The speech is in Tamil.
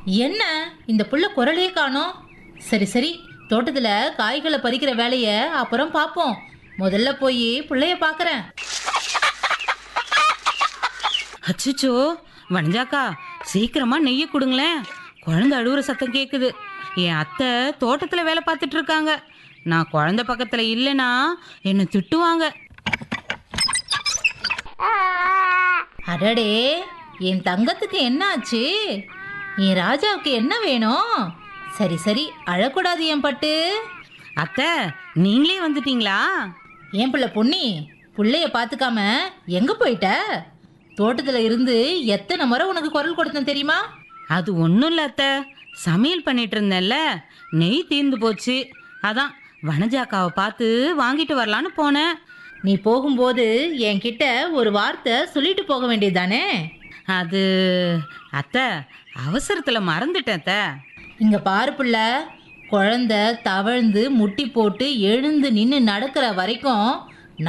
என்ன இந்த புள்ள குரலையே காணோம் சரி சரி தோட்டத்துல காய்களை பறிக்கிற வேலைய அப்புறம் பார்ப்போம் முதல்ல போய் புள்ளைய பார்க்கறேன் அச்சச்சோ வனஜாக்கா சீக்கிரமா நெய்யை கொடுங்களேன் குழந்தை அழுவுற சத்தம் கேக்குது என் அத்தை தோட்டத்துல வேலை பார்த்துட்டு இருக்காங்க நான் குழந்தை பக்கத்துல இல்லைன்னா என்னை திட்டுவாங்க அடடே என் தங்கத்துக்கு என்ன ஆச்சு என் ராஜாவுக்கு என்ன வேணும் சரி சரி அழக்கூடாது என் பட்டு அத்தை நீங்களே வந்துட்டீங்களா ஏன் பிள்ளை பொன்னி புள்ளைய பார்த்துக்காம எங்க போயிட்ட தோட்டத்துல இருந்து எத்தனை முறை உனக்கு குரல் கொடுத்தேன் தெரியுமா அது ஒன்றும் இல்லை அத்தை சமையல் பண்ணிட்டு இருந்தேன்ல நெய் தீர்ந்து போச்சு அதான் வனஜாக்காவை பார்த்து வாங்கிட்டு வரலான்னு போனேன் நீ போகும்போது என்கிட்ட ஒரு வார்த்தை சொல்லிட்டு போக வேண்டியதுதானே அது அத்தை அவசரத்தில் மறந்துட்டேன் அத்தை இங்க பாரு புள்ள குழந்தை தவழ்ந்து முட்டி போட்டு எழுந்து நின்று நடக்கிற வரைக்கும்